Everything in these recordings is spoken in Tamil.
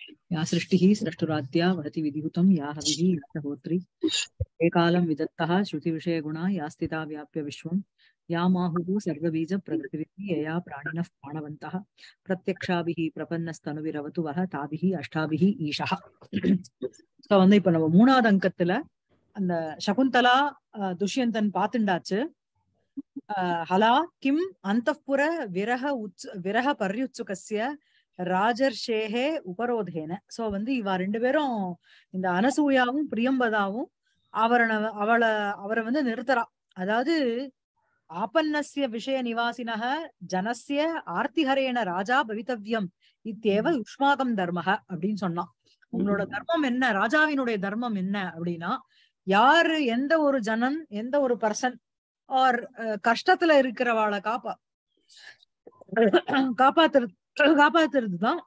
या सृष्टिः स्रष्टुराद्या वहति विधिहुतं या हविः या च होत्री एकालं विदत्तः श्रुतिविषयगुणा या स्थिता व्याप्य विश्वं या माहुः सर्वबीजप्रकृतिभिः यया प्राणिनः प्राणवन्तः प्रत्यक्षाभिः प्रपन्नस्तनुविरवतु वः ताभिः अष्टाभिः ஈஷா ஸோ வந்து இப்ப நம்ம மூணாவது அங்கத்துல அந்த சகுந்தலா அஹ், துஷ்யந்தன் பாத்துண்டாச்சு அஹ், ஹலா கிம் அந்தப்புர விரக உச் விரக பர்யுத்சுகஸ்ய ராஜர்ஷேகே உபரோதேன சோ வந்து இவ ரெண்டு பேரும் இந்த அனசூயாவும் பிரியம்பதாவும் அவரை அவளை அவரை வந்து நிறுத்துறா அதாவது ஆபன்னஸ்ய விஷய நிவாசினக ஜனஸ்ய ஆர்த்திஹரேன ராஜா பவித்தவ்யம் இத்தேவ யுஷ்மாகம் தர்மக அப்படின்னு சொன்னான் உங்களோட தர்மம் என்ன ராஜாவினுடைய தர்மம் என்ன அப்படின்னா யாரு எந்த ஒரு ஜனன் எந்த ஒரு பர்சன் ஆர் கஷ்டத்துல இருக்கிறவாளை காப்பா காப்பாத்துறது காப்பாத்துறதுதான்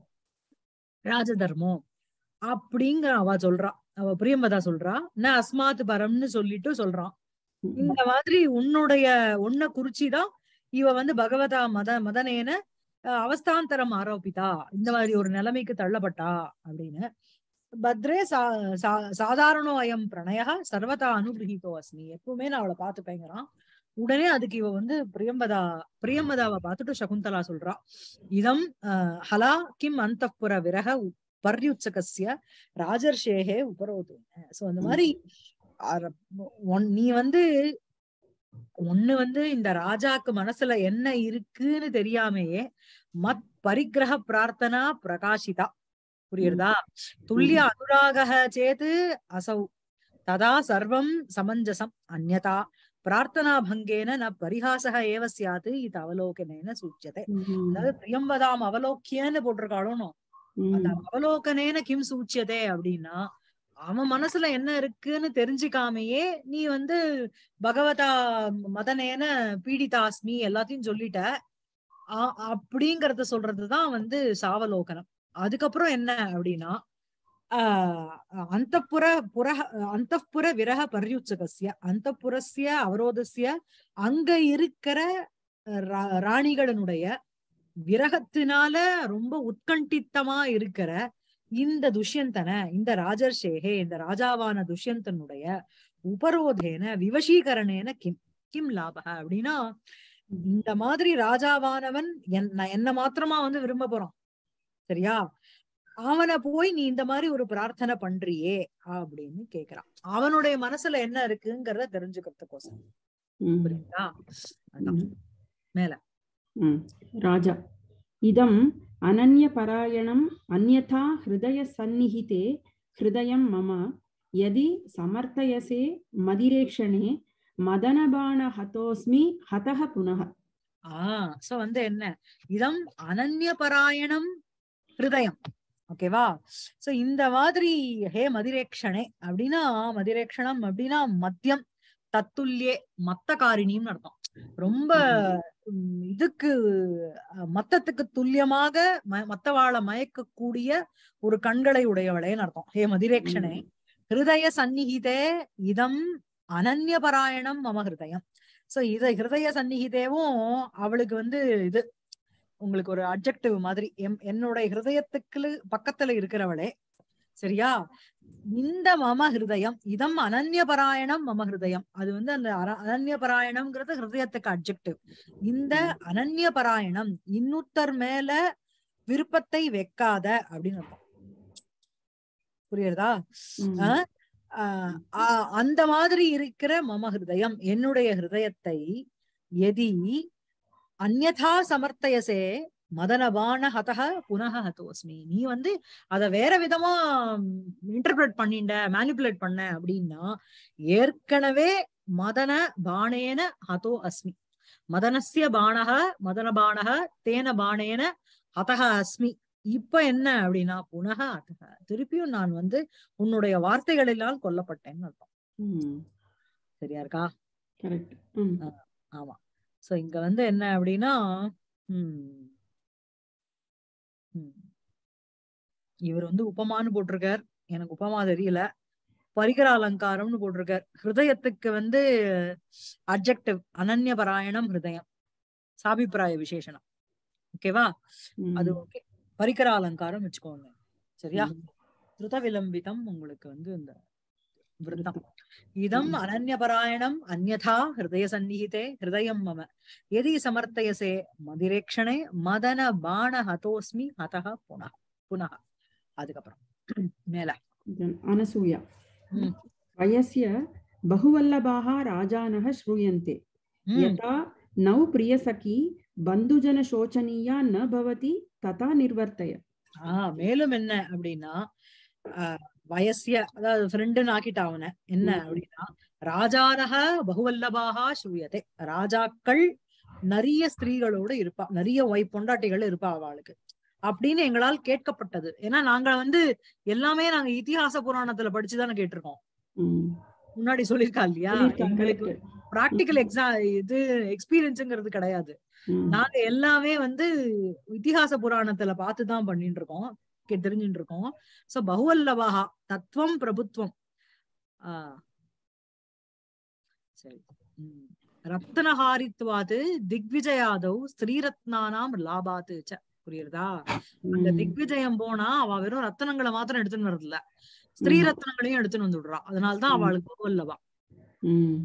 ராஜ தர்மம் அப்படிங்கிற அவ சொல்றா அவ பிரியம்பதா சொல்றா ந அஸ்மாத் பரம்னு சொல்லிட்டு சொல்றான் இந்த மாதிரி உன்னுடைய உன்னை குறிச்சிதான் இவ வந்து பகவதா மத மதனேன அஹ், அவஸ்தாந்தரம் ஆரோபிதா இந்த மாதிரி ஒரு நிலைமைக்கு தள்ளப்பட்டா அப்படின்னு பத்ரே சா சா- சாதாரணோ அயம் பிரணய சர்வதா அனுகிரகிதோ அஸ்மி எப்பவுமே நான் அவளை பார்த்துப்பேங்கிறான் உடனே அதுக்கு இவ வந்து பிரியம்பதா பிரியம்பதாவை பார்த்துட்டு சகுந்தலா சொல்றா இதம் அஹ், ஹலா கிம் அந்தப்புர விரக உ- பர்யுத்சகஸ்ய ராஜர்ஷேகே உபரோது சோ அந்த மாதிரி அர- உன்- நீ வந்து ஒண்ணு வந்து இந்த ராஜாக்கு மனசுல என்ன இருக்குன்னு தெரியாமையே மத் பரிக்கிரக பிரார்த்தனா பிரகாசிதா புரியுறதா துல்லிய அனுராக சேது அசௌ ததா சர்வம் சமஞ்சசம் அந்யதா பிரார்த்தனா பங்கேன ந பரிஹாசக ஏவ சியாத்து இது அவலோகனேன சூச்சியதே அதாவது பிரியம்பதாம் அவலோக்கியன்னு போட்டிருக்காளோ அந்த அவலோகனேன கிம் சூச்சியதே அப்படின்னா அவன் மனசுல என்ன இருக்குன்னு தெரிஞ்சுக்காமையே நீ வந்து பகவதா மதனேன பீடிதாஸ்மி எல்லாத்தையும் சொல்லிட்ட ஆ- அப்படிங்கறத சொல்றதுதான் வந்து சாவலோகனம் அதுக்கப்புறம் என்ன அப்படின்னா ஆஹ் அந்தப்புற புற அந்தப்புற விரக பர்யுச்சகசிய அந்தப்புரஸ்ய அவரோதஸ்ய அங்க இருக்கிற ரா- ராணிகளினுடைய விரகத்தினால ரொம்ப உத்கண்டித்தமா இருக்கிற இந்த துஷ்யந்தன இந்த ராஜர்ஷேகே இந்த ராஜாவான துஷ்யந்தனுடைய உபரோதேன விவசீகரணேன கிம் கிம் லாபக அப்படின்னா இந்த மாதிரி ராஜாவானவன் என்ன என்ன மாத்திரமா வந்து விரும்ப போறான் சரியா அவனை போய் நீ இந்த மாதிரி ஒரு பிரார்த்தனை பண்றியே அப்படின்னு கேக்குறான் அவனுடைய மனசுல என்ன இருக்குங்கிறத தெரிஞ்சுக்கிறதுக்கோசம் புரியுதா அதான். மேல. ராஜா இதம் अनन्यपरायणम् अन्यथा हृदयसन्निहिते हृदयं मम यदि समर्थयसे मदिरेक्षणे मदनबाणहतोऽस्मि हतः पुनः ஆஹ் சோ வந்து என்ன இதம் அனன்ய பராயணம் ஹிருதயம் ஓகேவா சோ இந்த மாதிரி ஹே மதிரேக்ஷனே அப்படின்னா மதிரேக்ஷணம் அப்படின்னா மத்தியம் தத்துல்யே மத்த காரிணின்னு அர்த்தம் ரொம்ப உம், இதுக்கு அஹ், மத்தத்துக்கு துல்லியமாக ம- மத்தவாளை மயக்கக்கூடிய ஒரு கண்களை உடையவளேன்னு அர்த்தம் ஹே மதிரேக்ஷனே ஹிருதய சந்நிகிதே இதம் அனன்ய பராயணம் மம ஹிருதயம் சோ இத ஹிருதய சந்நிகிதேவும் அவளுக்கு வந்து இது உங்களுக்கு ஒரு அப்ஜெக்டிவ் மாதிரி எம் என்னோட ஹிருதயத்துக்கு பக்கத்துல இருக்கிறவளே சரியா இந்த மம ஹிருதயம் இதம் அனன்ய பராயணம் மம ஹிருதயம் அது வந்து அந்த அர- அனன்ய பராயணம்ங்கிறது ஹிருதயத்துக்கு அப்ஜெக்டிவ் இந்த அனன்ய பராயணம் இன்னொருத்தர் மேல விருப்பத்தை வைக்காத அப்படின்னு அர்த்தம் புரியுறதா ம். ஆஹ் ஆஹ் ஆஹ் அந்த மாதிரி இருக்கிற மம ஹிருதயம் என்னுடைய ஹிருதயத்தை எதி அந்யதா சமர்த்தயசே மதனபான ஹதக புனக ஹதோஸ்மி நீ வந்து அத வேற விதமா இன்டர்பிரட் பண்ணிண்ட மேனிபுலேட் பண்ண அப்படின்னா ஏற்கனவே மதன பாணேன ஹதோ அஸ்மி மதனஸ்ய பாணக மதன பாணக தேன பாணேன ஹதக அஸ்மி இப்ப என்ன அப்படின்னா புனக ஹதக திருப்பியும் நான் வந்து உன்னுடைய வார்த்தைகளினால் கொல்லப்பட்டேன்னு அர்த்தம் ம். சரியா இருக்கா correct. ம். ஆமா சோ இங்க வந்து என்ன அப்படின்னா ஹம், ஹம். இவர் வந்து உபமான்னு போட்டிருக்கார் எனக்கு உபமா தெரியல பரிகர அலங்காரம்னு போட்டிருக்கார் ஹிருதயத்துக்கு வந்து அப்ஜெக்டிவ் அனன்ய பராயணம் ஹிருதயம் சாபிப்பிராய விசேஷனம் ஓகேவா ம். அது ஓகே பரிகர அலங்காரம் வச்சுக்கோங்க சரியா திருத விலம்பிதம் உங்களுக்கு வந்து இந்த விருத்தம் இதம் ம். அனன்யபராயணம் அந்யதா ஹிருதய சந்நிஹிதே ஹிருதயம் மம எதி சமர்த்தயசே மதிரேக்ஷணே மதன பாண ஹதோஸ்மி ஹதஹ புனः புனः அதுக்கப்புறம் மேல Then अनसूया ம். वयस्य बहुवल्लभाः राजानः श्रूयन्ते ம், यथा नौ प्रियसखी बन्धुजनशोचनीया न भवति तथा निर्वर्तय ஆஹ் மேலும் என்ன அப்படின்னா ஆஹ் வயசிய அதாவது ஃப்ரெண்டுன்னு ஆக்கிட்டா அவனை என்ன ம். அப்படின்னா ராஜானக பகுவல்லபாகா ஸ்ரூயதே ராஜாக்கள் நிறைய ஸ்திரீகளோட இருப்பா நிறைய ஒய் பொண்டாட்டிகள் இருப்பா அவளுக்கு அப்படின்னு எங்களால் கேட்கப்பட்டது ஏன்னா நாங்க வந்து எல்லாமே நாங்க இதிகாச புராணத்துல படிச்சுதானே கேட்டிருக்கோம் ம். முன்னாடி சொல்லியிருக்கா இல்லையா சொல்லியிருக்கா, எங்களுக்கு correct. பிராக்டிக்கல் எக்ஸாம் இது எக்ஸ்பீரியன்ஸுங்கிறது கிடையாது ம். நாங்க எல்லாமே வந்து இதிகாச புராணத்துல பார்த்துதான் பண்ணிட்டு இருக்கோம் கே- தெரிஞ்சுட்டு இருக்கோம் சோ பகுவல்லபாகா தத்துவம் பிரபுத்துவம் ஆஹ் சரி உம் ரத்னஹாரித்வாது திக்விஜயாதவ் ஸ்ரீரத்னானாம் லாபாத்து ச புரியுறதா அந்த ம். திக்விஜயம் போனா அவ வெறும் ரத்தனங்களை மாத்திரம் எடுத்துன்னு வரதில்ல ஸ்ரீ ரத்னங்களையும் எடுத்துன்னு வந்து விடுறா அதனாலதான் ம். அவளுக்கு பகுவல்லபா ம்.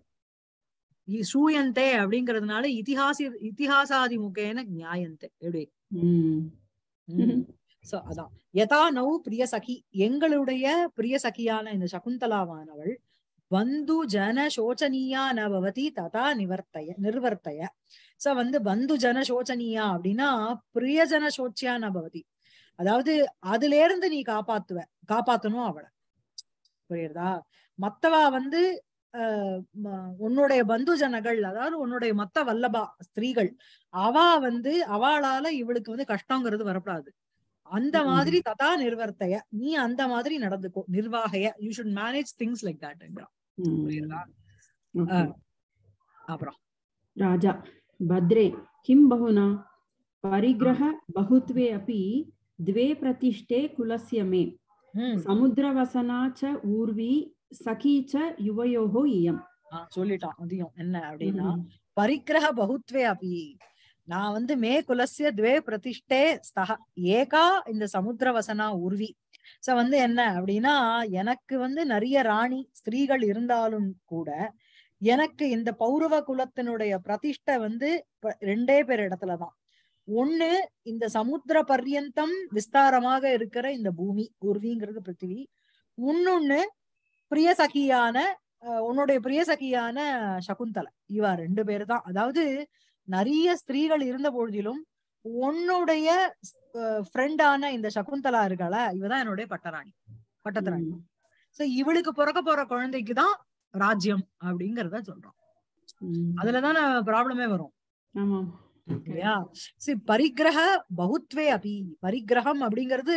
இ- சூயந்தே அப்படிங்கறதுனால இதிகாசி இதிகாசாதி முகேன நியாயந்தே எப்படி ம். ம். So, அதான் யதா நௌ பிரிய சகி எங்களுடைய பிரிய சகியான இந்த சகுந்தலாவானவள் பந்து ஜன சோச்சனீயா ந பவதி ததா நிவர்த்தய நிர்வர்த்தய சோ வந்து பந்து ஜன சோச்சனீயா அப்படின்னா பிரியஜன சோச்சியா ந பவதி அதாவது அதுல இருந்து நீ காப்பாத்துவ காப்பாத்தணும் அவளை புரியுறதா மத்தவா வந்து ஆஹ் ம- உன்னுடைய பந்து ஜனங்கள் அதாவது உன்னுடைய மத்த வல்லபா ஸ்திரீகள் அவ வந்து அவளால இவளுக்கு வந்து கஷ்டங்கிறது வரப்படாது அந்த ம். மாதிரி ததா நிர்வர்த்தைய நீ அந்த மாதிரி நடந்துக்கோ நிர்வாகைய you should manage things like தட்ங்கிறான் ம். புரியுதா Okay. அப்புறம் राजा भद्रे किं बहुना परिग्रह बहुत्वे अपि द्वे प्रतिष्ठे कुलस्य मे ம் समुद्रवसना च ऊर्वी सखी च युवयोः इयम् ஆ, சொல்லிட்டான் அதையும் என்ன அப்படின்னா ம். பரிக்கிரக பகுத்வே அபி நான் வந்து மே குலசிய துவே பிரதிஷ்டே ஸ்தக ஏகா இந்த சமுத்திரவசனா உருவி சோ வந்து என்ன அப்படின்னா எனக்கு வந்து நிறைய ராணி ஸ்திரீகள் இருந்தாலும் கூட எனக்கு இந்த பௌரவ குலத்தினுடைய பிரதிஷ்டை வந்து ப- ரெண்டே பேர் இடத்துலதான் ஒண்ணு இந்த சமுத்திர பர்யந்தம் விஸ்தாரமாக இருக்கிற இந்த பூமி உருவிங்கிறது பிருத்திவி இன்னொன்னு பிரியசகியான அஹ், உன்னுடைய பிரியசகியான சகுந்தலை இவா ரெண்டு பேர் தான் அதாவது நிறைய ஸ்திரீகள் இருந்த பொழுதிலும் உன்னுடைய ஃப்ரெண்டான இந்த சகுந்தலா இருக்காள இவதான் என்னுடைய பட்டராணி பட்டத்தராணி ம். சோ இவளுக்கு பிறக்க போற குழந்தைக்கு தான் ராஜ்யம் அப்படிங்கறத சொல்றோம் ம். அதுலதான் ப்ராப்ளமே வரும் ஆமாம் இல்லையா சி பரிக்கிரக பகுத்வே அபி பரிக்கிரகம் அப்படிங்கிறது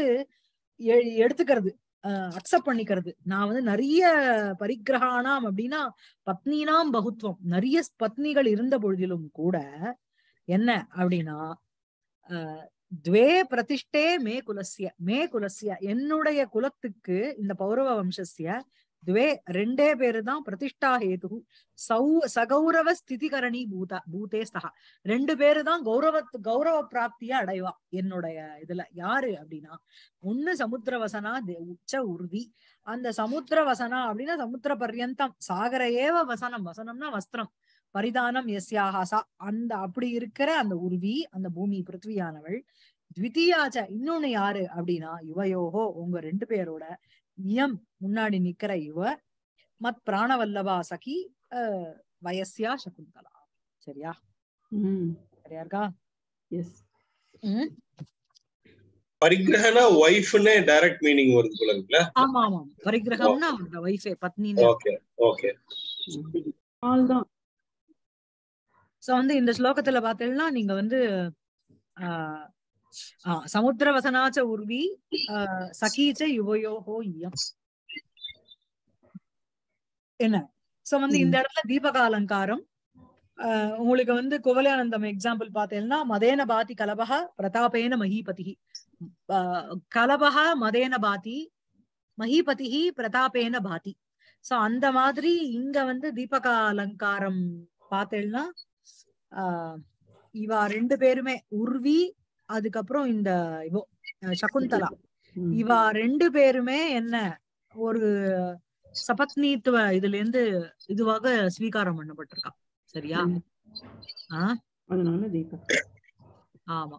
எ- எடுத்துக்கிறது அக்செப்ட் பண்ணிக்கிறது நான் வந்து நிறைய பரிக்கிரகானாம் அப்படின்னா பத்னினாம் பகுத்துவம் நிறைய பத்னிகள் இருந்த பொழுதிலும் கூட என்ன அப்படின்னா அஹ், துவே பிரதிஷ்டே மே குலசிய மே குலசிய என்னுடைய குலத்துக்கு இந்த பௌரவ வம்சஸ்ய துவே ரெண்டே பேரு தான் பிரதிஷ்டா ஹேது சௌ சகௌரவ ஸ்திதிகரணி பூதா பூதே ஸ்தகா ரெண்டு பேரு தான் கௌரவ கௌரவ பிராப்திய அடைவா என்னுடைய இதுல யாரு அப்படின்னா ஒண்ணு சமுத்திரவசனா தே- உச்ச உறுதி அந்த சமுத்திரவசனா அப்படின்னா சமுத்திர பர்யந்தம் சாகர ஏவ வசனம் வசனம்னா வஸ்திரம் பரிதானம் எஸ்யாஹா சா அந்த அப்படி இருக்கிற அந்த உருவி அந்த பூமி பிருத்வியானவள் த்விதியாச்ச இன்னொன்னு யாரு அப்படின்னா யுவயோகோ உங்க ரெண்டு பேரோட இயம் முன்னாடி நிக்கிற இவ மத் பிராணவல்லபா சகி அஹ், வயஸ்யா சகுந்தலா சரியா ம் சரியா இருக்கா எஸ் ம் பரிகிரகனா ஒய்ஃப்னே டைரக்ட் மீனிங் வருது போல இருக்குல்ல ஆமா ஆமா பரிகிரகம்னா அவரோட ஒய்ஃபே பத்னின்னு ஓகே ஓகே ஆல் தான் சோ வந்து இந்த ஸ்லோகத்துல பாத்தீங்கன்னா நீங்க வந்து ஆஹ் ஆஹ் சமுத்திர வசனாச்ச உர்வி ஆஹ் சகீச்ச யுவயோகோ இயம் என்ன சோ வந்து இந்த இடத்துல தீபக அலங்காரம் ஆஹ் உங்களுக்கு வந்து குவலயானந்தம் எக்ஸாம்பிள் பார்த்தீங்கன்னா மதேன பாதி கலபக பிரதாபேன மஹீபதி கலபக மதேன பாதி மஹீபதி பிரதாபேன பாதி சோ அந்த மாதிரி இங்க வந்து தீபக அலங்காரம் பார்த்தேன்னா ஆஹ் இவா ரெண்டு பேருமே உர்வி அதுக்கப்புறம் இந்த இவோ அஹ் சகுந்தலா ம். இவா ரெண்டு பேருமே என்ன ஒரு சபத்னித்துவ இதுல இருந்து இதுவாக ஸ்வீகாரம் பண்ணப்பட்டிருக்கா சரியா ம். ஆ அதனால தீபக் ஆமா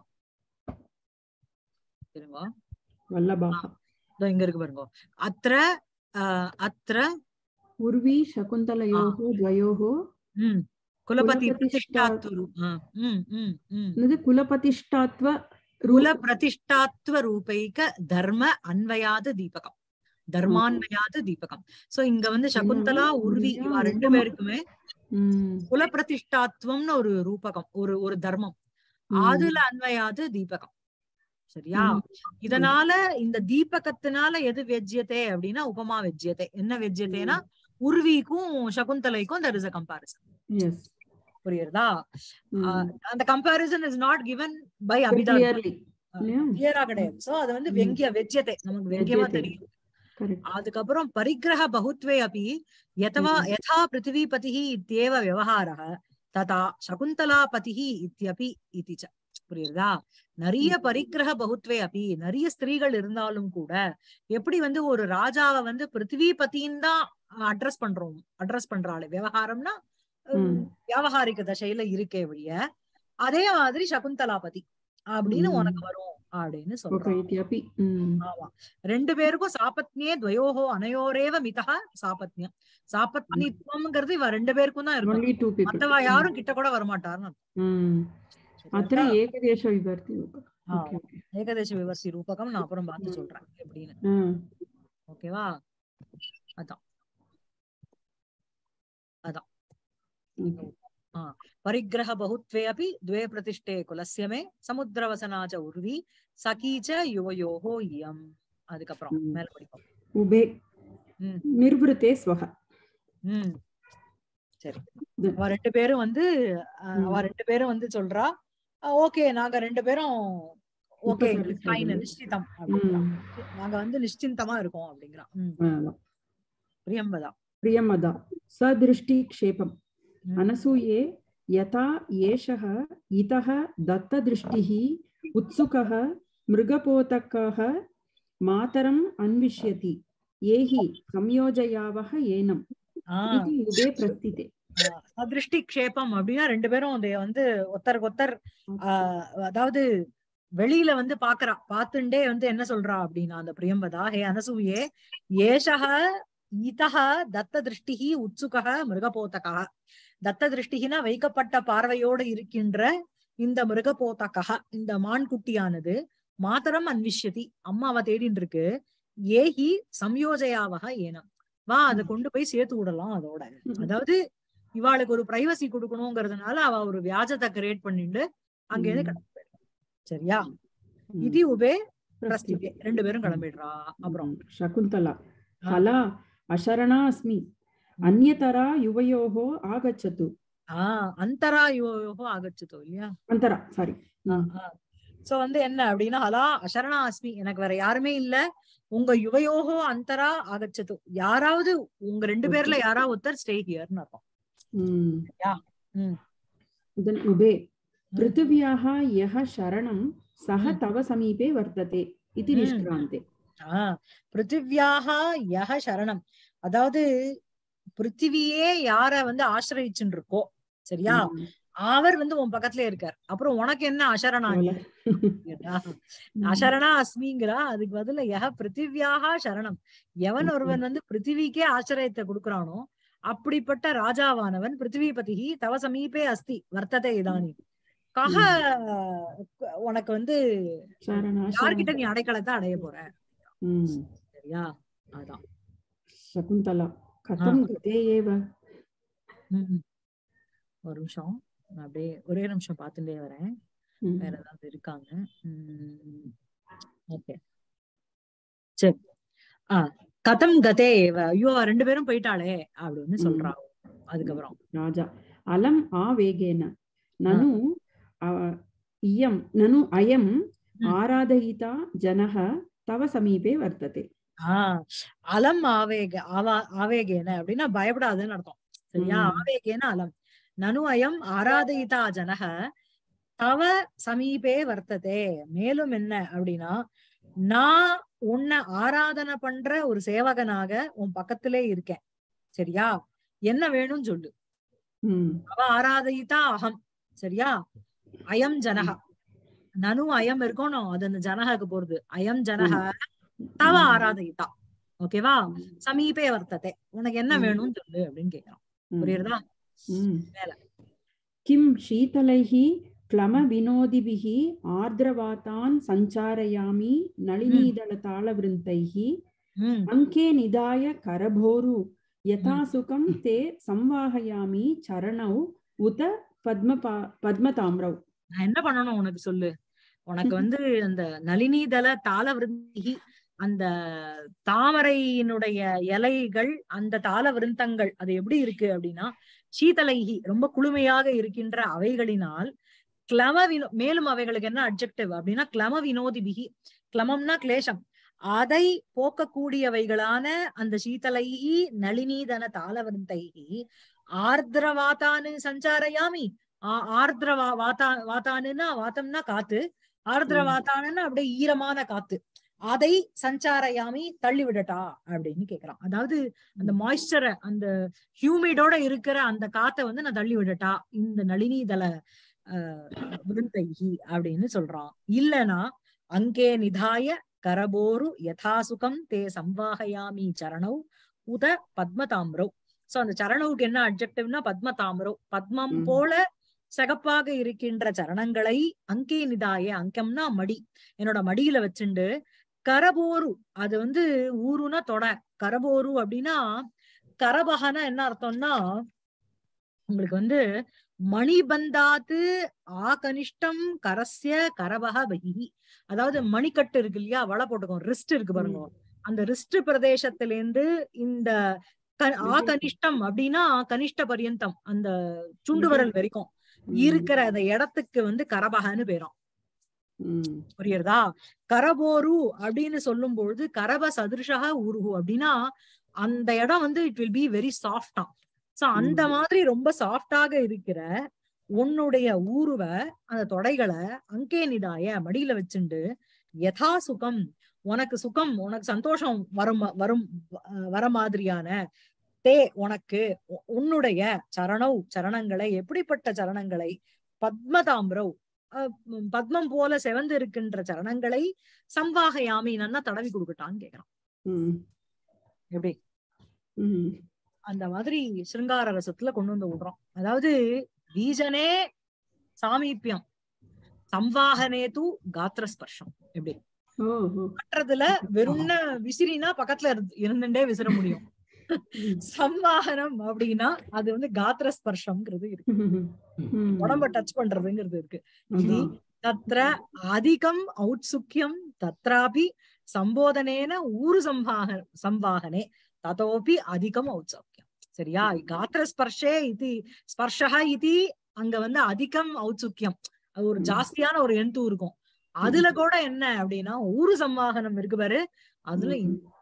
இருங்க வல்லபாக இதோ இங்க இருக்கு பாருங்க அத்திர ஆஹ், அத்திர உர்வி சகுந்தலயோः द्वयोः ம் குலபதி குலபதிஷ்டா- பிரதிஷ்டாத்வரு ஆ, ம் ம் ம் என்னது குலபதிஷ்டாத்வ குல பிரதிஷ்டாத்வ ரூபைக தர்ம அன்வயாத தீபகம் தர்மான்வயாத தீபகம் சோ இங்க வந்து சகுந்தலா என்னன்னா, உர்வி உறுதியா இவா ரெண்டு உபமா. பேருக்குமே ம், குல பிரதிஷ்டாத்வம்னு ஒரு ரூபகம் ஒரு ஒரு தர்மம் ம். அதுல அன்வயாது தீபகம் சரியா ம். இதனால இந்த தீபகத்தினால எது வெஜ்யத்தே அப்படின்னா உபமா வெஜ்யத்தை என்ன வெஜ்யத்தேனா உர்விக்கும் சகுந்தலைக்கும் there is a comparison Yes. புரியுறதா ம். ஆஹ் அந்த comparison is not given by அபிதா Clearly. இல்லையா? கிளியரா கிடையாது சோ அது வந்து ம். வெங்கிய வெஜ்யத்தை நமக்கு வெங்கியமா வெஜ்யத்தை. தெரியும் Correct. அதுக்கப்புறம் பரிகிரக பகுத்வே அப்பி யதவா ம். யதா பிருத்திவிபதிः இत्येव விவகாரः ததா சகுந்தலாபதிः இத்யபி இதி ச புரியுதா நிறைய ம். பரிக்கிரக பகுத்வே அப்பி நிறைய ஸ்திரீகள் இருந்தாலும் கூட எப்படி வந்து ஒரு ராஜாவை வந்து பிருத்திவிபதின்னு தான் அட்ரஸ் பண்றோம் அட்ரஸ் பண்றாள் விவகாரம்னா ம். உம், வியாவகாரிக தசையில இருக்கே வழிய அதே மாதிரி சகுந்தலாபதி அப்படின்னு ம். உனக்கு வரும் அப்படின்னு Okay, சொல்றோம் இத்யபி. ம். ஆமா ரெண்டு பேருக்கும் சாபத்னியே துவயோகோ அனயோரேவ மிதா சாபத்னியம் சாபத்னித்வம்ங்கிறது இவ ரெண்டு பேருக்கும் தான் இருக்கும் Only two people. மத்தவா யாரும் கிட்ட கூட வரமாட்டாருன்னு அர்த்தம். ம். அத்திர சரியா? ஏகதேச விபர்த்தி ரூபகம். ஆ, Okay, okay. ஏகதேச விவர்த்தி ரூபகம் நான் அப்புறம் பார்த்து சொல்றேன் எப்படின்னு ஆ. ஓகேவா அதான் Okay. परिग्रह बहुत्वे अपि द्वे प्रतिष्ठे कुलस्य मे समुद्रवसना च उर्वी सखी च युवयोः इयम् அதுக்கப்புறம் ம். மேல படிப்போம் உபே ம். நிர்வൃத்தே ஸ்வக ம் சரி இது- அவ ரெண்டு பேரும் வந்து அஹ், ம். அவ ரெண்டு பேரும் வந்து சொல்றா ஓகே நாங்க ரெண்டு பேரும் ஓகே இப்ப எங்களுக்கு satisfied. fine, நிஷ்டிதம் அப்படிங்கிறா. ம். நாங்க வந்து நிஷ்டிந்தமா இருக்கோம் அப்படிங்கிறா ம், ஆமா. பிரியம்பதா प्रियमदा सदृष्टिक्षेपम् ம். अनसूये यथा एषः इतः दत्तदृष्टिः उत्सुकः मृगपोतकः मातरम् अन्विष्यति ये हि संयोजयावः एनम् ஆஹ் इति उदे प्रस्थिते அதிருஷ்டி க்ஷேபம் அப்படின்னா ரெண்டு பேரும் அதை வந்து ஒத்தருக்கு ஒத்தர் ஆஹ் அதாவது வெளியில வந்து பாக்குறா பார்த்துண்டே வந்து என்ன சொல்றா அப்படின்னா அந்த பிரியம்பதா ஹே அனசூயே ஏஷக ஈதக தத்த திருஷ்டிகி உத்சுகக மிருகபோதகா தத்த திருஷ்டிகினா வைக்கப்பட்ட பார்வையோடு இருக்கின்ற இந்த மிருகபோதகா இந்த மான்குட்டியானது மாதரம் அன்விஷ்யதி அம்மாவை தேடின்னு இருக்கு ஏஹி சம்யோஜயாவக ஏனம் வா அதை கொண்டு போய் சேர்த்து விடலாம் அதோட அதாவது இவாளுக்கு ஒரு பிரைவசி கொடுக்கணுங்கிறதுனால அவ ஒரு வியாஜத்தை கிரியேட் பண்ணிட்டு அங்க இருந்து ம். கிளம்பி போயிடுறா. சரியா ம். இது உபே प्रस्थिते பிரஸ்திகே ரெண்டு பேரும் கிளம்பிடுறா அப்புறம் ம். शकुन्तला ஆ. हला अशरणा अस्मि अन्यतरा युवयोः आगच्छतु ஆஹ் அந்தரா யோகோ ஆகச்சுதோ இல்லையா अन्तरा सारी சோ வந்து என்ன அப்படின்னா ஹலா அசரணா அஸ்மி எனக்கு வேற யாருமே இல்ல உங்க யுவயோகோ அந்தரா ஆகச்சது யாராவது உங்க ரெண்டு பேர்ல யாராவது ஒருத்தர் ஸ்டே ஹியர்னு அர்த்தம் யா. ம். इदम् उभे पृथिव्याः यः शरणं सः ம். तव समीपे वर्तते इति ம். निष्क्रान्ते ஆஹ் பிருத்திவியாக யக சரணம் அதாவது பிருத்திவியே யார வந்து ஆசிரயிச்சுன்னு இருக்கோ சரியா ம். அவர் வந்து உன் பக்கத்துல இருக்கார் அப்புறம் உனக்கு என்ன அசரணா நீ? புரியுதா? ம். அசரணா அஸ்மிங்கிறா அதுக்கு பதிலா யக பிருத்திவியாக சரணம் எவன் Okay. ஒருவன் வந்து பிருத்திவிக்கே ஆசிரியத்தை கொடுக்கறானோ அப்படிப்பட்ட ராஜாவானவன் பிருத்திவிபதி தவ சமீபே அஸ்தி வர்த்ததை இதானி கக உனக்கு வந்து शरणा யார்கிட்ட शरणा நீ அடைக்கலத்தை அடைய போற ம். சரியா அதான் शकुन्तला कथं गते एव ம். ஒரு நிமிஷம் நான் அப்படியே ஒரே நிமிஷம் பார்த்துட்டே வரேன் ம். வேற ஏதாவது இருக்காங்க ஓகே சரி ஆ கதம் கதே ஏவ ஐயோ ரெண்டு பேரும் போயிட்டாளே அப்படின்னு ம். சொல்றா அதுக்கப்புறம் राजा अलम् आवेगेन ननु अ- इयं ननु अयम् आराधयिता जनः तव समीपे वर्तते ஆஹ் அலம் ஆவேக ஆவா ஆவேகேன அப்படின்னா பயப்படாதுன்னு அர்த்தம் சரியா ம். ஆவேகேன அலம் நனு அயம் ஆராதயிதா ஜனக தவ சமீபே வர்த்ததே மேலும் என்ன அப்படின்னா நான் உன்னை ஆராதனை பண்ற ஒரு சேவகனாக உன் பக்கத்திலே இருக்கேன் சரியா என்ன வேணும்னு சொல்லு ம் அவ ஆராதித்தா அகம் சரியா அயம் ஜனக நனு அயம் இருக்கணும் அது அந்த ஜனகக்கு போறது அயம் ஜனக தவ ஆராதித்தா ஓகேவா சமீபே வர்த்ததே உனக்கு என்ன ம். வேணும்னு சொல்லு அப்படின்னு கேக்குறான் புரியுறதா ம் மேல. किं शीतलैः क्लमविनोदिभिः आर्द्रवातान् सञ्चारयामि नलिनीदलतालवृन्तैः உம் अङ्के निधाय करभोरु यथा सुखं ते संवाहयामि चरणौ उत पद्मपा पद्मताम्रौ நான் என்ன பண்ணணும் உனக்கு சொல்லு உனக்கு வந்து அந்த நளினிதள தாள விருந்தி அந்த தாமரையினுடைய இலைகள் அந்த தாள விருந்தங்கள் அது எப்படி இருக்கு அப்படின்னா சீதலைகி ரொம்ப குளுமையாக இருக்கின்ற அவைகளினால் கிளம வினோ மேலும் அவைகளுக்கு என்ன அப்ஜெக்டிவ் அப்படின்னா கிளம வினோதிபிகி கிளமம்னா கிளேசம் அதை போக்கக்கூடியவைகளான அந்த சீதலைகி நளினீதன தாளவருந்தைகி ஆர்திரவாத்தானு சஞ்சாரயாமி ஆ- ஆர்திர வா- வாத்தா வாத்தானுன்னா வாத்தம்னா காத்து ஆர்திர ம். வாத்தானுன்னா அப்படியே ஈரமான காத்து அதை சஞ்சாரயாமி தள்ளி விடட்டா அப்படின்னு கேக்குறான் அதாவது அந்த மாய்ஸ்சரை அந்த ஹியூமிடோட இருக்கிற அந்த காத்தை வந்து நான் தள்ளி விடட்டா இந்த நளினி தல விருந்தைகி அப்படின்னு சொல்றான் இல்லனா அங்கே நிதாய கரபோரு யதாசுகம் தே சம்வாகயாமி சரணௌ உத பத்மதாம்ரவ் சோ அந்த சரணவுக்கு என்ன அப்ஜெக்டிவ்னா பத்மதாம்ரவ் பத்மம் ம். போல சிகப்பாக இருக்கின்ற சரணங்களை அங்கே நிதாய அங்கம்னா மடி என்னோட மடியில வச்சுண்டு கரபோரு அது வந்து ஊருனா தொட கரபோரு அப்படின்னா கரபகனா என்ன அர்த்தம்னா உங்களுக்கு வந்து மணிபந்தாத்து ஆகனிஷ்டம் கரஸ்ய கரபக பகி அதாவது மணிக்கட்டு இருக்கு இல்லையா வலை போட்டுக்கோ ரிஸ்ட் இருக்கு பாருங்க அந்த ரிஸ்ட் பிரதேசத்திலேருந்து இந்த க- ஆகனிஷ்டம் அப்படின்னா கனிஷ்ட பரியந்தம் அந்த சுண்டு விரல் வரைக்கும் இருக்கிற அந்த இடத்துக்கு வந்து கரபகன்னு பேரும் ம் புரியுறதா கரபோரு அப்படின்னு சொல்லும் பொழுது கரப சதுருஷக உருகு அப்படின்னா அந்த இடம் வந்து இட் வில் பி வெரி சாஃப்டா சோ அந்த ம். மாதிரி ரொம்ப சாஃப்டாக இருக்கிற உன்னுடைய ஊருவ அந்த தொடைகளை அங்கே நிதாய மடியில வச்சுண்டு யதா சுகம் உனக்கு சுகம் உனக்கு சந்தோஷம் வரும் வரும் அஹ் வர மாதிரியான தே உனக்கு உ- உன்னுடைய சரணௌ சரணங்களை எப்படிப்பட்ட சரணங்களை பத்மதாம்ரவ் அஹ் உம் பத்மம் போல செவந்து இருக்கின்ற சரணங்களை சம்வாகயாமி நன்னா தடவி கொடுக்கட்டான்னு கேக்குறான் ம் எப்படி ம் அந்த மாதிரி சிருங்கார ரசத்துல கொண்டு வந்து விடுறோம் அதாவது பீஜனே சாமீபியம் சம்வாகனே தூ காத்திர ஸ்பர்ஷம் எப்படி ஓ ஓ கட்டுறதுல வெறும்ன விசிறினா பக்கத்துல இருந்து இருந்துட்டே விசிற முடியும் ம். சம்வாகனம் அப்படின்னா அது வந்து காத்திர ஸ்பர்ஷம்ங்கிறது இருக்கு ம். உடம்ப டச் பண்றதுங்கிறது இருக்கு இது அதான். தத்ர அதிகம் ஔத்சுக்கியம் தத்ராபி சம்போதனேன ஊரு சம்வாக சம்வாகனே ததோபி அதிகம் ஔத்சுக்கியம் சரியா காத்திர ஸ்பர்ஷே இது ஸ்பர்ஷா இது அங்க வந்து அதிகம் ஔத்சுக்கியம் அது ஒரு ம். ஜாஸ்தியான ஒரு எந்து இருக்கும் அதுல கூட என்ன அப்படின்னா ஊரு சம்வாகனம் இருக்கு பாரு அதுல ம். இந்த-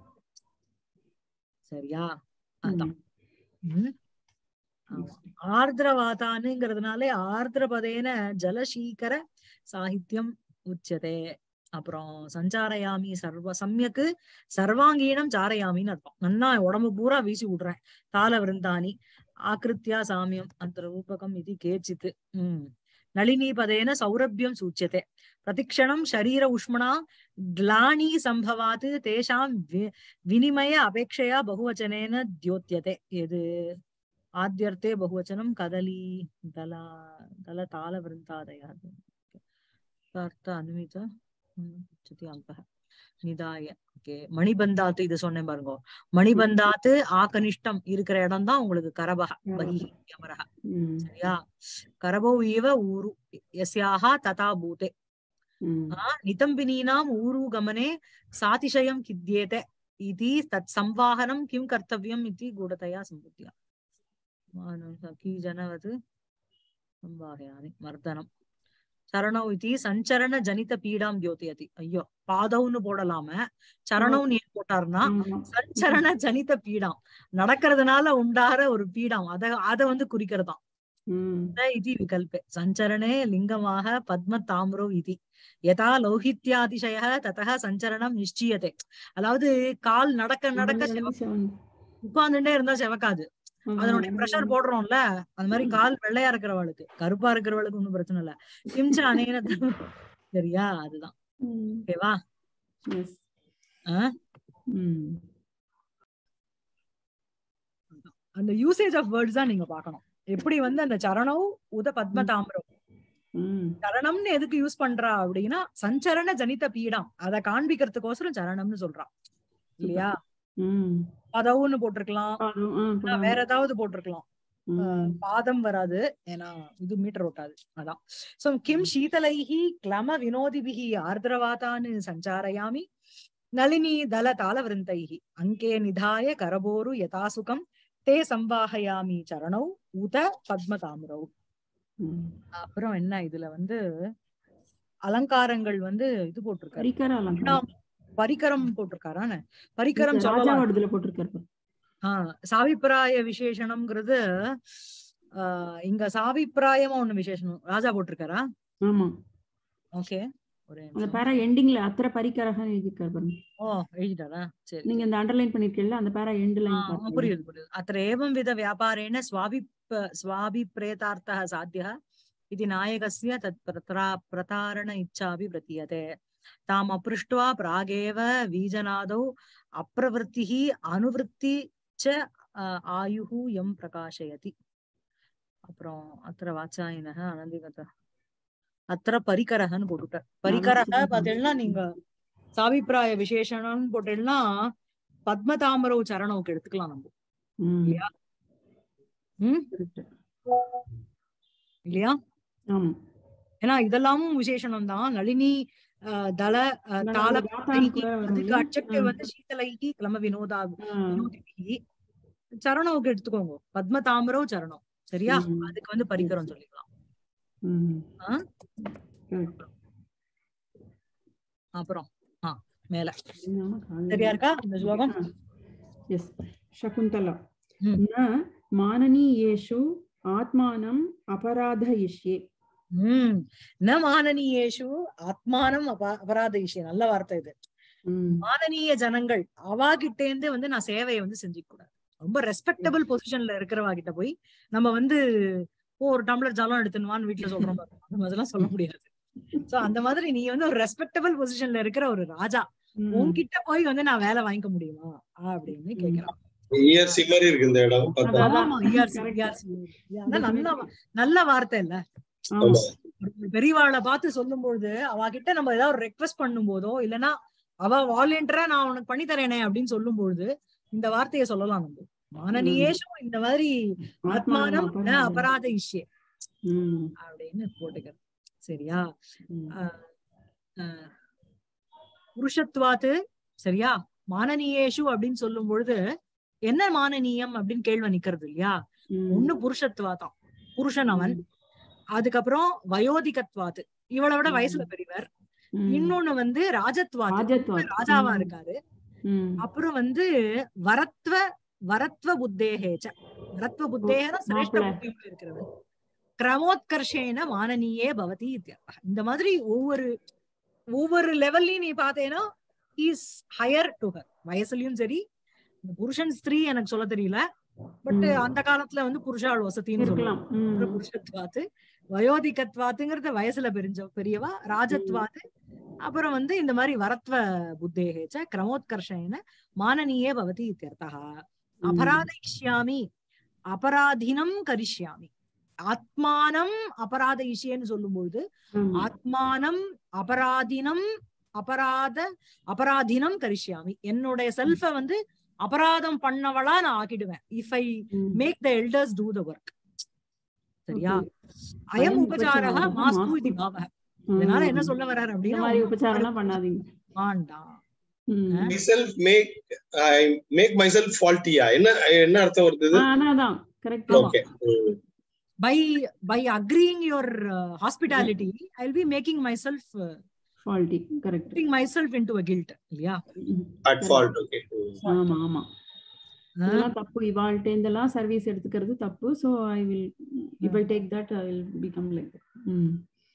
சரியா அதான் ம். ஆமா. ஆர்திரவாதானுங்கிறதுனாலே ஆர்திரபதேன ஜலசீகர சாகித்யம் உச்சதே அப்புறம் சஞ்சாரயாமி சர்வ சமயக்கு சர்வாங்கீனம் சாரயாமின்னு அர்த்தம் நன்னா உடம்பு பூரா வீசி விடுறேன் தாள விருந்தானி ஆக்கிருத்தியா சாமியம் அந்த ரூபகம் இது கேச்சித்து உம் நளினி பதேன சௌரபியம் சூச்சியதே பிரதிக்ஷணம் ஷரீர உஷ்மணா ग्लानी संभवात् तेषां वि- विनिमय अपेक्षया बहुवचनेन द्योत्यते यद् आद्यर्थे बहुवचनं कदली दला दलतालवृन्तादयः अर्थ अनुमित हम्म, उच्यते अङ्कः நிதாய ஓகே மணிபந்தாத்து இது சொன்னேன் பாருங்க மணிபந்தாத்து ஆகனிஷ்டம் இருக்கிற இடம் தான் உங்களுக்கு கரபக பகி யமரக ம். சரியா கரபௌ இவ ஊரு யஸ்யாஹ ததா பூதே ம். आ, नितम्बिनीनाम् ऊरुगमने सातिशयं खिद्येत इति तत् संवाहनं किं कर्तव्यम् इति गूढतया सम्बुद्ध्या सखीजनवत् संवाहयामि மர்தனம் சரணௌ இதி சஞ்சரண ஜனித பீடாம் தியோதியதி ஐயோ பாதவுன்னு போடலாம சரணவுன்னு ஏன் போட்டாருன்னா ஆமா. சஞ்சரண ஜனித பீடாம் நடக்கிறதுனால உண்டாகிற ஒரு பீடம் அத அத வந்து குறிக்கிறதாம் ம் न इति विकल्पे सञ्चरणे लिङ्गमाह पद्मताम्रो इति यथा लौहित्यातिशयः ततः சஞ்சரணம் நிச்சயத்தை அதாவது கால் நடக்க நடக்க முதல்ல வந்து செவன். உட்கார்ந்துட்டே இருந்தா செவக்காது ஆமா, அதனுடைய ஆமா. ப்ரெஷர் போடுறோம்ல அந்த மாதிரி கால் வெள்ளையா இருக்கிறவளுக்கு கருப்பா இருக்கிறவளுக்கு ஒண்ணும் பிரச்சனை இல்ல கிம்ச்ச அனேன தர்ம- சரியா அதுதான் ம், ஓகேவா yes. ஆ? ம், அந்த யூசேஜ் ஆஃப் வேர்ட்ஸ் தான் நீங்க பார்க்கணும் எப்படி வந்து அந்த சரணம் உத பத்ம தாமிரம் ம், சரணம்னு எதுக்கு யூஸ் பண்றா அப்படின்னா சஞ்சரண ஜனித பீடம் அத காண்பிக்கிறதுக்கோசரம் சரணம்னு சொல்றான் இல்லையா ம். பதவுன்னு போட்டிருக்கலாம் பாதம், ஆ, இல்ல பாதம். வேற ஏதாவது போட்டிருக்கலாம் ம், பாதம் வராது ஏன்னா இது மீட்டர் ஒட்டாது அதான் சோ கிம் சீதலைஹி கிளம வினோதிபிஹி ஆர்திரவாதான்னு சஞ்சாரயாமி நளினி தல தாளவிருந்தைஹி அங்கே நிதாய கரபோரு யதாசுகம் தே சம்வாஹயாமி சரணௌ உத பத்மதாமரௌ ம். அப்புறம் என்ன இதுல வந்து அலங்காரங்கள் வந்து இது போட்டிருக்காரு பரிகர அலங்காரம். பரிகரம் போட்டிருக்காரான பரிகரம் இந்த சொல்லலாம் ராஜாவோடதுல போட்டிருக்காரு பாரு. ஆஹ் சாவிப்பிராய விசேஷணம்ங்கிறது ஆஹ் இங்க சாவிப்பிராயமா ஒண்ணு விசேஷனம் ராஜா போட்டிருக்காரா ஆமா ஓகே ஒரே அந்த நிமிஷம். பேரா எண்டிங்ல அத்திர பரிகரக எழுதியிருக்காரு பாருங்க ஓ எழுதிட்டாரா சரி நீங்க இந்த அண்டர்லைன் பண்ணிருக்கீங்கல்ல அந்த பேரா எண்ட் ஆ, லைன் புரியுது புரியுது அत्र एवं विध व्यापारेण स्वाभिप स्वाभिप्रेतार्थः साध्यः इति नायकस्य तत् प्रतरा प्रतारण इच्छापि प्रतीयते ताम् अपृष्ट्वा प्रागेव वीजनादौ अप्रवृत्तिः अनुवृत्ति च अ, आयुः यं प्रकाशयति அப்புறம் அத்திர வாச்சாயினக அனந்திகத அத்திர பரிகரகன்னு போட்டுட்டார் பரிகரக வச்சுக்கோங்க. பார்த்தீங்கன்னா நீங்க சாவிப்பிராய விசேஷணம்னு போட்டீங்கன்னா பத்மதாமரவு சரணவுக்கு எடுத்துக்கலாம் நம்ம இல்லையா? ம் இல்லையா ஆமா ஏன்னா இதெல்லாமும் விசேஷணம் தான் நளினி அஹ், தல அஹ், நான் தாள அந்த காத்தான்னு கூட வரும் அதுக்கு இல்லையா? அட்ஜெக்டிவ் ஆ. வந்து சீதலைகி கிளம வினோதா ஆ, வினோதிபிகி சரணவுக்கு எடுத்துக்கோங்க பத்மதாமரவு சரணம் சரியா ம். அதுக்கு வந்து பரிகரம் சொல்லிக்கலாம் ம். ஆ? Correct. அப்புறம் ஆ மேல என்னன்னா காலையில- சரியா இருக்கா இந்த ஸ்லோகம் ஆ. Yes. சகுந்தலா ம். ந மானனீயேஷு ஆத்மானம் அபராதயிஷ்யே உம் ந மானனீயேஷு ஆத்மானம் அப அபராதயிஷே நல்ல வார்த்தை இது ம். மானனீய ஜனங்கள் அவாகிட்டேந்து வந்து நான் சேவையை வந்து செஞ்சுக்க கூடாது ரொம்ப ரெஸ்பெக்டபிள் பொசிஷன்ல இருக்கிறவா கிட்ட போய் நம்ம வந்து ஓ ஒரு டம்ளர் ஜலம் எடுத்துனுவான்னு வீட்டுல சொல்றோம் பாருங்க. அந்த மாதிரிலாம் சொல்ல முடியாது சோ அந்த மாதிரி நீ வந்து ஒரு ரெஸ்பெக்டபிள் பொசிஷன்ல இருக்கிற ஒரு ராஜா ம். உன்கிட்ட போய் வந்து நான் வேலை வாங்கிக்க முடியுமா அப்படின்னு கேக்குறான் இயர்சி மாதிரி இருக்கு இந்த இடம் பார்த்தா அதான். ஆமா ERC, Correct. ERC. அதான் நல்ல வா- நல்ல வார்த்தை இல்ல ஆமா. ஒரு பெரியவாளை பார்த்து சொல்லும்போது அவ கிட்ட நம்ம ஏதாவது ஒரு ரெக்வஸ்ட் பண்ணும் போதோ இல்லைன்னா அவ வாலண்டியரா நான் உனக்கு பண்ணி தரேனே அப்படின்னு சொல்லும் பொழுது இந்த வார்த்தையை சொல்லலாம் நம்ம மானனியேஷும் இந்த மாதிரி ஆத்மானம் ந அபராதம். அபராத இஷ்யே ம். அப்படின்னு போட்டுக்கிறது சரியா ம். அஹ் புருஷத்வாத்து சரியா மானனியேஷு அப்படின்னு சொல்லும் பொழுது என்ன மானனீயம் அப்படின்னு கேள்வி நிக்கிறது இல்லையா ம். ஒண்ணு புருஷத்வாதான் புருஷன் அவன் அதுக்கப்புறம் வயோதிகத்வாத்து இவளை விட வயசுல பெரியவர் ம். இன்னொன்னு வந்து ராஜத்வாத்து ராஜத்வாத். ராஜாவா ம். இருக்காரு ம். அப்புறம் வந்து வரத்வ வரத்வ புத்தேகேச்ச வரத்வ புத்தேகன சிரேஷ்ட மாப்பிள்ளை. புத்தி இருக்கிறவர் கிரமோத்கர்ஷேன மானனியே பவதி இத்யர்த்தः. இந்த மாதிரி ஒவ்வொரு ஒவ்வொரு லெவல்லையும் நீ பார்த்தேன்னா இஸ் ஹையர் டு ஹர் வயசுலயும் சரி இந்த புருஷன் ஸ்திரீ எனக்கு சொல்ல தெரியல பட் ம். அந்த காலத்துல வந்து புருஷாள் வசதின்னு சொல்லலாம் இருக்கலாம் ம். புருஷத்வாத்து வயோதிகத்வாத்துங்கிறது வயசுல பெரிஞ்ச பெரியவா ராஜத்வாத்து அப்புறம் வந்து இந்த மாதிரி வரத்வ புத்தேகேச்ச கிரமோத்கர்ஷேன மானனீயே பவதி இத்தியர்த்தः ம். அபராதயிஷ்யாமி அபராதினம் கரிஷ்யாமி ஆத்மானம் அபராதயிஷ்யேன்னு சொல்லும்பொழுது ஆமா. ஆத்மானம் அபராதினம் அபராத அபராதினம் கரிஷ்யாமி என்னுடைய செல்ஃப வந்து அபராதம் பண்ணவளா நான் ஆக்கிடுவேன் if I hmm. Make the elders do the work சரியா Okay. அயம் அயம் உபச்சாரக உபச்சாரக மாஸ்து மாஸ்து. இது பாவக இதனால என்ன ம். சொல்ல வர்றாரு இந்த அப்படின்னா மாதிரி உபச்சாரம்லாம் பண்ணாதீங்க வேண்டாம் ம். myself make I make myself faultyயா என்ன என்ன அர்த்தம் வருது ஆ, அதான் அதான் கரெக்ட் ஆமா. Okay by by agreeing your hospitality I will be making myself faulty correct putting myself into a guilt இல்லையா at fault okay ஆமா ஆமா இதெல்லாம் தப்பு இவாள்கிட்ட இருந்தெல்லாம் சர்வீஸ் எடுத்துக்கிறது தப்பு so I will if I take that I will become like hmm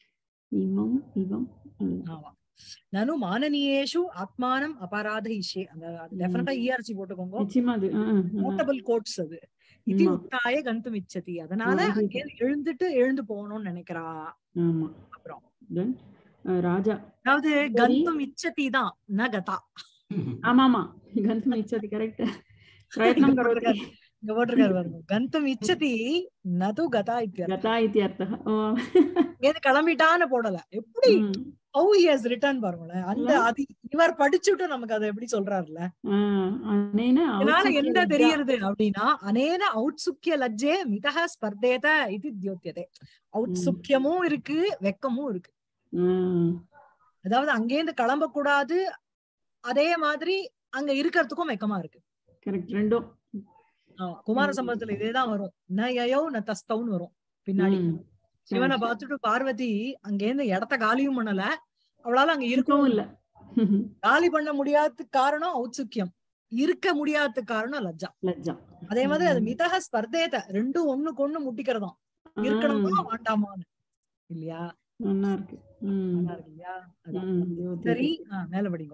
இமம் இவம் ம். ஆமா நனு மானனீயேஷு ஆத்மானம் அபராதயிஷே அந்த டெஃபினட்டா இஆர்சி போட்டுக்கோங்க நிச்சயமா அது ஆ, ஆ, ஆ. நோட்டபிள் கோட்ஸ் அது இது ஆமா. உத்தாய கந்தும் இச்சதி அதனால ஆ, இது- அங்கே எழுந்துட்டு எழுந்து போகணும்னு நினைக்கிறா ஆமா அப்புறம் தென் ராஜா அதாவது சரி. கந்தும் இச்சதி தான் ந கதா ஆமா ஆமா கந்தம் இச்சதி கரெக்ட் பிரயத்னம் கரோति இங்க போட்டிருக்காரு பாருங்க கந்தும் இச்சதி நது கதா இத்தியர்த்தம் गता इत्यर्थः ओ, ஏது கிளம்பிட்டான்னு போடல எப்படி ம், ஹவு ஹியஸ் ரிட்டர்ன் பாருங்களேன் அந்த இல்ல? அது இவர் படிச்சுட்டு நமக்கு அதை எப்படி சொல்றாருல்ல ஆ, அனேன இதனால औत्सुक्य என்ன लज्जा. தெரியறது அப்படின்னா அனேன ஔட்சுக்கிய லஜ்ஜே மிதக ஸ்பர்தேத இது தியோத்தியதே ஔட்சுக்கியமும் இருக்கு வெக்கமும் இருக்கு ம், அதாவது அங்கேருந்து கிளம்ப கூடாது அதே மாதிரி அங்க இருக்கிறதுக்கும் வெக்கமா இருக்கு correct ரெண்டும் ஆமா, குமார சம்பவத்துல இதேதான் வரும் ந யயோ ந தஸ்தவுன்னு வரும் பின்னாடி ம், சிவனை correct. பார்த்துட்டு பார்வதி அங்கேருந்து இடத்த காலியும் பண்ணல அவளால அங்க இருக்கவும் இருக்கவும் இல்ல இல்ல காலி பண்ண முடியாத காரணம் ஔத்சுக்கியம் இருக்க முடியாத காரணம் லஜ்ஜா லஜ்ஜா அதே மாதிரி அது ம். மிதக ஸ்பர்தேத ரெண்டும் ஒண்ணுக்கு ஒண்ணு முட்டிக்கிறதாம் இருக்கணுமா வேண்டாமான்னு இல்லையா நல்லா இருக்கு ம், நல்லா இருக்கு இல்லையா அதான். ம், ஜோதி. சரி ஆஹ் மேல படிங்கோ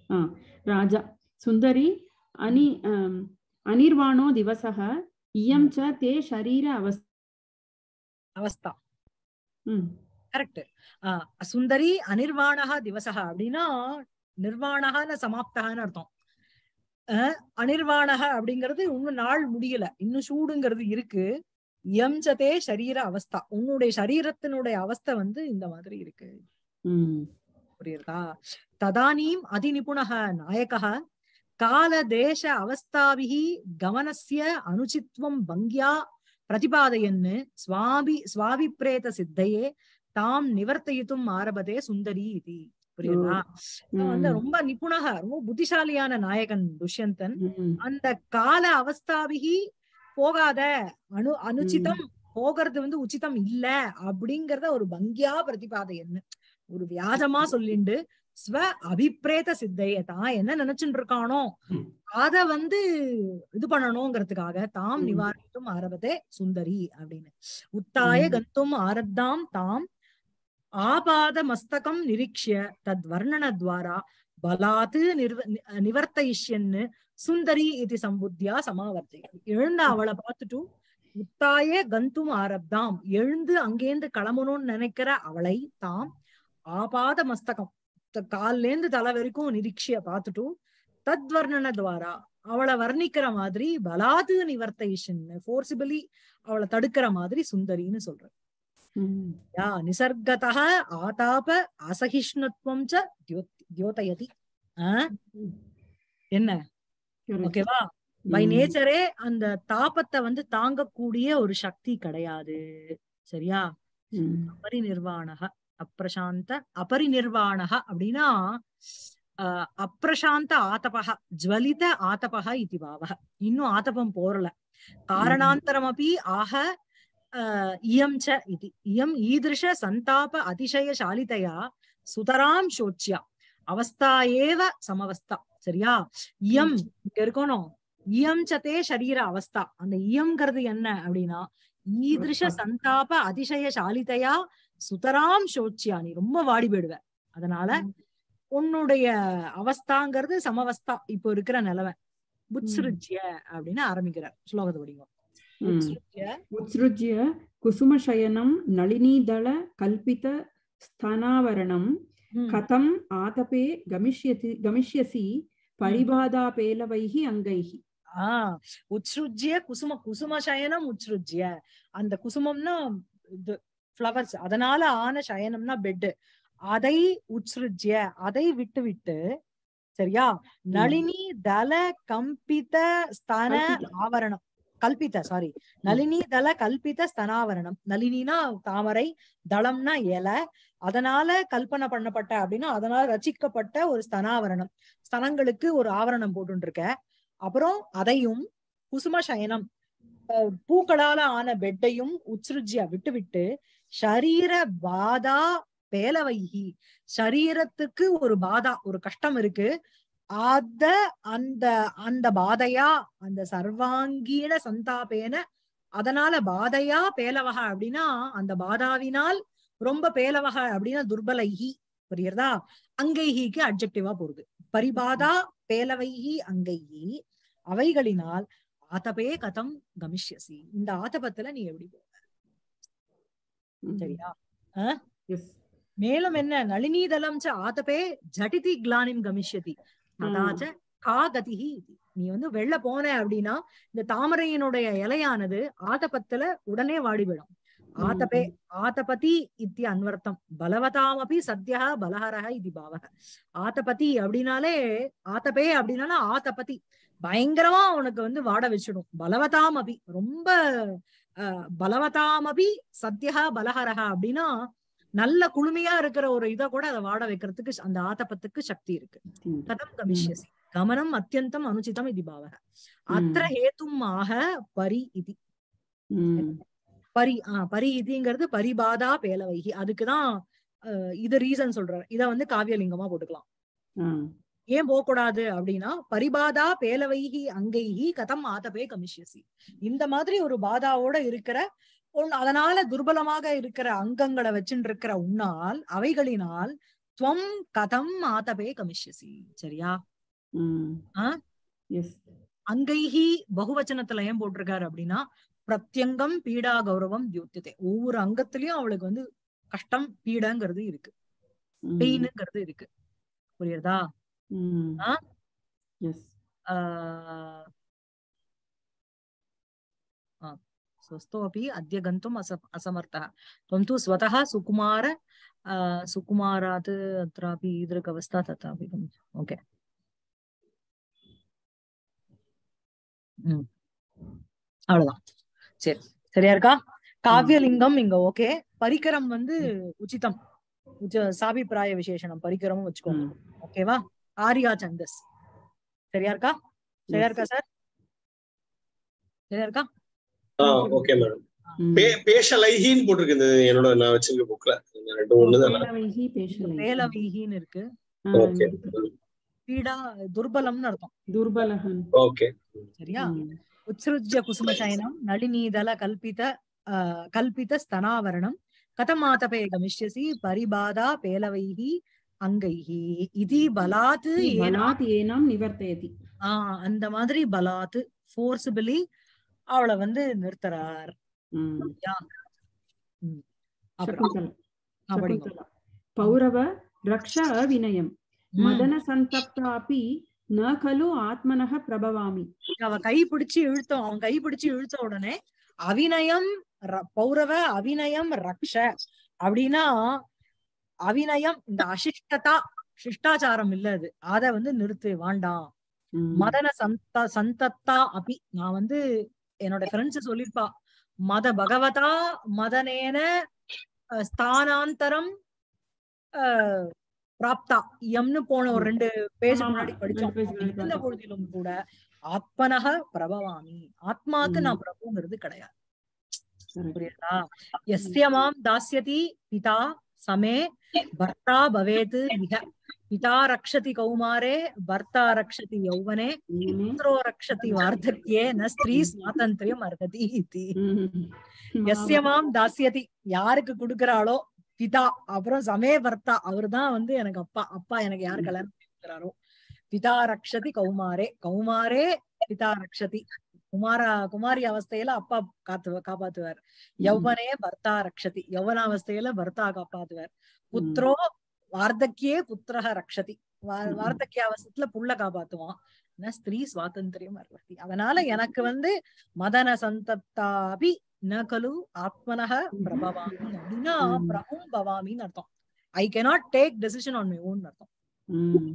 राजा सुन्दरी अनि अम्, अनिर्वाणो दिवसः इयं च ते शरीर अवस् அவஸ்தா ம், கரெக்ட் சுந்தரி அனிர்வாணஹா திவசஹா அப்படின்னா நிர்வாணஹான சமாப்தகான்னு அர்த்தம் அஹ், அனிர்வாணஹ அப்படிங்கிறது இன்னும் நாள் முடியல இன்னும் சூடுங்கிறது இருக்கு எம்சதே சரீர அவஸ்தா உன்னுடைய சரீரத்தினுடைய அவஸ்தை வந்து இந்த மாதிரி இருக்கு ம், புரியுறதா ததானீம் அதிநிபுணः நாயகः காலதேச அவஸ்தாபிः கமனஸ்ய அனுச்சித்வம் பங்கியா பிரதிபாதயன் சுவாபி சுவாபிப்ரேத சித்தையே தாம் நிவர்த்தயித்தும் ஆரபதே சுந்தரி இது புரியுதா இவன் வந்து ம், ரொம்ப நிபுணக ரொம்ப புத்திசாலியான நாயகன் துஷ்யந்தன் ம், அந்த கால அவஸ்தாபிகி போகாத அனு அனுச்சிதம் போகிறது வந்து உச்சிதம் இல்ல அப்படிங்கறத ஒரு பங்கியா பிரதிபாதையன்னு ஒரு வியாஜமா சொல்லிண்டு ஸ்வ அபிப்பிரேத சித்தைய தான் என்ன நினைச்சுட்டு இருக்கானோ ம். அத வந்து இது பண்ணணுங்கிறதுக்காக தாம் ம். நிவாரித்தும் ஆரபதே சுந்தரி அப்படின்னு உத்தாய ம். கந்தும் ஆரப்தாம் தாம் ஆபாத மஸ்தகம் நிரீக்ஷிய தத் வர்ணனத்வாரா பலாத்து நிர்வ நி- நிவர்த்தயிஷ்யன்னு சுந்தரி இது சம்புத்தியா சமாவர்த்தி எழுந்த அவளை பார்த்துட்டு உத்தாய கந்தும் ஆரப்தாம் எழுந்து அங்கேந்து கிளம்பணும்னு நினைக்கிற அவளை தாம் ஆபாத மஸ்தகம் த- கால்ல இருந்து தலை வரைக்கும் நிரீட்சிய பார்த்துட்டு தத் வர்ணன துவாரா அவளை வர்ணிக்கிற மாதிரி பலாது நிவர்த்தயிஷன் ஃபோர்சிபிளி அவளை தடுக்கிற மாதிரி சுந்தரின்னு சொல்ற ம், யா நிசர்கதः ஆதாப அசகிஷ்ணுத்வம் ச தியோத்- தியோதயதி ஆ? என்ன correct. ஓகேவா பை ம், நேச்சரே அந்த தாபத்தை வந்து தாங்கக்கூடிய ஒரு சக்தி கிடையாது சரியா ம், அபரிநிர்வாணக அப்பிரசாந்த அபரிநிர்வாணக அப்படின்னா அஹ், அப்பிரசாந்த ஆதபக ஜுவலித ஆதபக இது பாவக இன்னும் ஆதபம் போரல காரணாந்தரமபி ஆக அஹ், இயம் ச இது இயம் ஈதிருஷ சந்தாப அதிசயசாலிதையா சுதராம் சோச்சியா அவஸ்தா ஏவ சமவஸ்தா சரியா இயம் இங்க இருக்கணும் இயம் சதே சரீர அவஸ்தா அந்த இயம்ங்கிறது என்ன அப்படின்னா ஈதிருஷ அவஸ்தா. சந்தாப அதிசயசாலிதையா சுதராம் சோச்சியா நீ ரொம்ப வாடி போயிடுவ அதனால உன்னுடைய அவஸ்தாங்கிறது சமவஸ்தா இப்போ இருக்கிற நிலைமை புத்ஸ்ருஜ்ய அப்படின்னு ஆரம்பிக்கிறார் ஸ்லோகத்தை படிங்க ம். உத்ஸ்ருஜ்ய उत्सृज्य कुसुमशयनं नलिनीदल कल्पित स्थानावरणं ம், कथम् आतपे गमिष्यति गमिष्यसि परिबाधापेलवैः अङ्गैः ஆஹ் உத்ஸ்ருஜ்ய குசும குசும சயனம் உத்ஸ்ருஜ்ய அந்த குசுமம்னா இது ஃப்ளவர்ஸ் அதனால ஆன சயனம்னா பெட் அதை உத்ஸ்ருஜ்ய அதை விட்டு விட்டு சரியா நளினி தல கம்பித ஸ்தன கல்பித. ஆவரணம் கல்பித சாரி நளினி தல கல்பித ஸ்தனாவரணம் நளினினா தாமரை தளம்னா இலை அதனால கல்பனை பண்ணப்பட்ட அப்படின்னா அதனால ரச்சிக்கப்பட்ட ஒரு ஸ்தனாவரணம் ஸ்தனங்களுக்கு ஒரு ஆவரணம் போட்டு இருக்க அப்புறம் அதையும் குசும சயனம் அஹ் பூக்களால ஆன பெட்டையும் உத்ஸ்ருஜ்ய விட்டு விட்டு ஷரீர பாதா பேலவைகி சரீரத்துக்கு ஒரு பாதா ஒரு கஷ்டம் இருக்கு அத அந்த அந்த பாதையா அந்த சர்வாங்கீன சந்தாபேன அதனால பாதையா பேலவக அப்படின்னா அந்த பாதாவினால் ரொம்ப பேலவக அப்படின்னா துர்பலைஹி புரியுறதா அங்கைஹிக்கு அப்ஜெக்டிவா போறது பரிபாதா பேலவைஹி அங்கைஹி அவைகளினால் ஆதபே கதம் கமிஷ்யசி இந்த ஆதபத்துல நீ எப்படி போவ சரியா எஸ் மேலும் என்ன நளினீதலம் ச ஆதபே ஜடிதி கிளானிம் கமிஷ்யதி ததாச்ச கா கதிஹி இதி. நீ வந்து வெளில போன அப்படின்னா இந்த தாமரையினுடைய இலையானது ஆதபத்துல உடனே வாடிவிடும் ஆதபே ஆதபதி இத்தி அன்வர்த்தம் பலவதாமபி சத்யா பலஹரஹ இது பாவக ஆதபதி அப்படின்னாலே ஆதபே அப்படின்னால ஆதபதி பயங்கரமா உனக்கு வந்து வாட வச்சிடும் பலவதாமபி ரொம்ப அஹ், பலவதாமபி சத்யா பலஹரஹ அப்படின்னா நல்ல குளுமையா இருக்கிற ஒரு இதை கூட அதை வாட வைக்கிறதுக்கு அந்த ஆதபத்துக்கு சக்தி இருக்கு கதம் கமிஷ்யசி கமனம் அத்தியந்தம் அனுச்சிதம் இது பாவக அத்திர ஹேத்தும் ஆக பரி இது பரி ஆஹ் பரி இதுங்கிறது பரிபாதா பேலவைகி அதுக்குதான் அஹ், இது ரீசன் சொல்றாரு இத வந்து காவியலிங்கமா போட்டுக்கலாம் ஏன் போகக்கூடாது அப்படின்னா பரிபாதா பேலவைகி அங்கைகி கதம் ஆதபே கமிஷ்யசி இந்த மாதிரி ஒரு பாதாவோட இருக்கிற உன்- அதனால துர்பலமாக இருக்கிற அங்கங்களை வச்சுட்டு இருக்கிற உன்னால் அவைகளினால் துவம் கதம் ஆதபே கமிஷ்யசி சரியா ஆ? எஸ் அங்கைஹி பகுவச்சனத்துல ஏன் போட்டிருக்காரு அப்படின்னா பிரத்யங்கம் பீடா கௌரவம் தியோத்தியத்தை ஒவ்வொரு அங்கத்திலயும் அவளுக்கு வந்து கஷ்டம் பீடங்கிறது இருக்கு பெயினுங்கிறது இருக்கு புரியுறதா ஆ? எஸ் ஆஹ் ஆ, स्वस्तोऽपि अद्य गन्तुम् अस असमर्थः त्वं तु स्वतः सुकुमार आ, सुकुमारात् अत्रापि ईदृगवस्था तथापि ओके ம் அவ்வளவுதான் சரி சரியா இருக்கா காவியலிங்கம் இங்க ஓகே பரிகரம் வந்து உச்சிதம் உச்ச சாபிப்பிராய விசேஷனம் பரிகரமும் வச்சுக்கோங்க ஓகேவா ஆரியா சந்தஸ் சரியா இருக்கா சரியா இருக்கா சார் சரியா இருக்கா ஓகே மேடம் பேஷலைஹின்னு போட்டிருக்கு இந்த என்னோட நான் வச்சிருக்க புக்ல ரெண்டு ஒண்ணுதான் பேலவைஹி பேஷலை வேலவீகின்னு இருக்கு ஓகே பீடா துர்பலம்னு அர்த்தம் துர்பலகன் ஓகே சரியா உத்ஸ்ருஜ்ய குசுமசயனம் நளினீதல கல்பித ஆஹ், கல்பித ஸ்தனாவரணம் கதமாதபே கமிஷ்யசி பரிபாதா பேலவைஹி அங்கைஹி இதி பலாத்து ஏனா பலாத் ஏனாம் நிவர்த்தயதி ஆஹ் அந்த மாதிரி பலாத்து ஃபோர்ஸபிளி அவளை வந்து நிறுத்துறார் ம். யா. ம். அப்புறம் சகுந்தலா ஆ, படிங்க. சகுந்தலா பௌரவ ரக்ஷ அவினயம் ம். மதன சந்தப்தாபி ந கலு ஆத்மனः பிரபவாமி அவ கை பிடிச்சு இழுத்தோம் அவன் கை பிடிச்சு இழுத்த உடனே அவிநயம் ர- பௌரவ அவிநயம் ரக்ஷ அப்படின்னா அவிநயம் இந்த அசிஷ்டதா சிஷ்டாச்சாரம் இல்ல அது அத வந்து நிறுத்து வேண்டாம் ம். மதன சந்த சந்தத்தா அபி நான் வந்து என்னோட ஃப்ரெண்ட்ஸ் சொல்லிருப்பா மத பகவதா மதனேன அஹ், ஸ்தானாந்தரம் அஹ், பிராப்தா எம்னு போன ஒரு ரெண்டு பேஜ் ஆமா, முன்னாடி ஆமா. படிச்சோம் ரெண்டு page முன்னாடி இருந்த பார்த்தோம். பொழுதிலும் கூட ஆத்மனக பிரபவாமி ஆத்மாக்கு ம். நான் பிரபுங்கிறது கிடையாது Correct. புரியுதா எஸ்ய மாம் தாஸ்யதி பிதா சமே பர்த்தா பவேத் இஹ பிதா ரக்ஷதி கௌமாரே பர்த்தா ரக்ஷதி யௌவனே ஏனே? புத்திரோ ரக்ஷதி வார்த்தக்யே ந ஸ்திரீ சுவாதந்திரியம் அர்ஹதி இதி ம். எஸ்ய மாம் தாஸ்யதி யாருக்கு கொடுக்கறாளோ பிதா அப்புறம் சமே பர்த்தா அவர்தான் வந்து எனக்கு அப்பா அப்பா எனக்கு யாரு கல்யாணம் பண்ணி கொடுக்கறாரோ பிதா ரக்ஷதி கௌமாரே கௌமாரே பிதா ரக்ஷதி குமாரா குமாரி அவஸ்தையில அப்பா காத்து காப்பாத்துவார் யௌவனே பர்த்தா ரக்ஷதி யௌவனாவஸ்தையில பர்த்தா காப்பாத்துவார் புத்திரோ வார்த்தக்கியே புத்திரக ரக்ஷதி வா- ம். வார்த்தக்கிய அவசரத்துல புள்ள காப்பாத்துவான் ந ஸ்திரீ சுவாதந்திரியம் அர்ஹதி அதனால எனக்கு வந்து மதன சந்தப்தாபி ந கலு ஆத்மனக பிரபவாமி அப்படின்னா ம். பிரபும் பவாமின்னு அர்த்தம் I cannot take decision on my own அர்த்தம் ம்.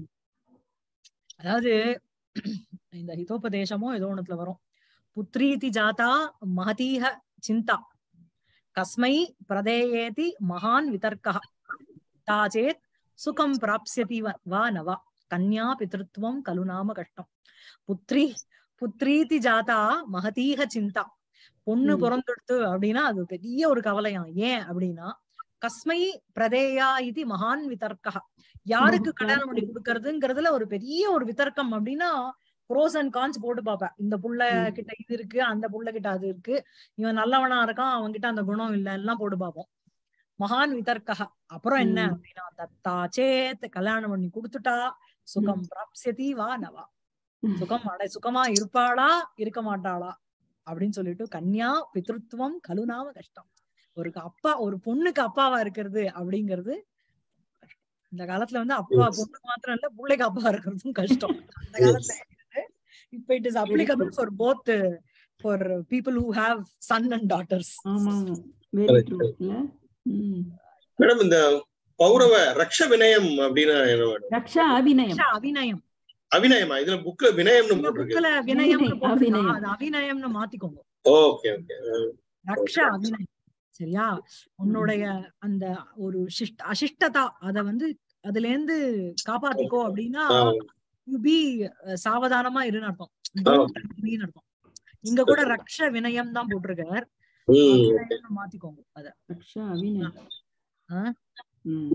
அதாவது இந்த ஹிதோபதேசமோ ஏதோ ஒண்ணுத்துல வரும் புத்ரீதி ஜாதா மகதீக சிந்தா கஸ்மை பிரதேயேதி மகான் விதர்க்கः தாச்சேத் சுகம் பிராப்ஸ்யதி வ- வா நவா கன்யா பிதృత్వం கலு நாம கஷ்டம் புத்ரி புத்ரீதி ஜாதா மகதீக சிந்தா பொண்ணு ம். பிறந்துடுத்து அப்படின்னா அது பெரிய ஒரு கவலையாம் ஏன் அப்படின்னா கஸ்மை பிரதேயா இது மகான் விதர்க்கः யாருக்கு பகுத்தா கல்யாணம் பண்ணி கொடுக்கறதுங்கிறதுல ஒரு பெரிய ஒரு விதர்க்கம் அப்படின்னா ப்ரோஸ் அண்ட் கான்ஸ் போட்டு பாப்பேன் இந்த புள்ள ம். கிட்ட இது இருக்கு அந்த புள்ள கிட்ட அது இருக்கு இவன் நல்லவனா இருக்கான் அவன் கிட்ட அந்த குணம் இல்ல எல்லாம் போட்டு பார்ப்போம் மகான் விதர்க்கா அப்புறம் என்ன ம். அப்படின்னா தத்தா சேத் கல்யாணம் பண்ணி கொடுத்துட்டா சுகம் பிராப்சியதி வா நவா சுகம் அடை சுகமா இருப்பாளா இருக்க மாட்டாளா அப்படின்னு சொல்லிட்டு கன்யா பித்ருத்துவம் கலுநாம கஷ்டம் ஒரு அப்பா ஒரு பொண்ணுக்கு அப்பாவா இருக்கிறது அப்படிங்கிறது கஷ்டம். இந்த காலத்துல வந்து அப்பா Yes. பொண்ணு மாத்திரம் இல்ல பிள்ளைக்கு அப்பா இருக்கிறதும் கஷ்டம் அந்த காலத்துல இருந்தது. இப்ப it is applicable for both for people who have son and daughters ஆமா வெரி Correct, ட்ரூ correct. இல்ல ம். மேடம் இந்த பௌரவ ரக்ஷ வினயம் அப்படின்னா என்ன மேடம் ரக்ஷா அபிநயம் அபிநயம் அபிநயமா இதுல புக்ல வினயம்னு இந்த போட்டிருக்கு புக்ல வினயம் வினயம், அபிநயம். அது அபிநயம்னு மாத்திக்கோங்க ஓகே ஓகே ரக்ஷ அபிநயம் சரியா உன்னுடைய அந்த ஒரு சிஷ்ட அசிஷ்டதா அத வந்து அதுல இருந்து காப்பாத்திக்கோ அப்படின்னா யூ பி சாவதானமா இருன்னு அர்த்தம் Don't touch me ன்னு அர்த்தம் இங்க கூட ரக்ஷ வினயம் தான் போட்டிருக்கார் அபிநயம்னு மாத்திக்கோங்க அத ரக்ஷா அபிநயம் ஆ? ம்.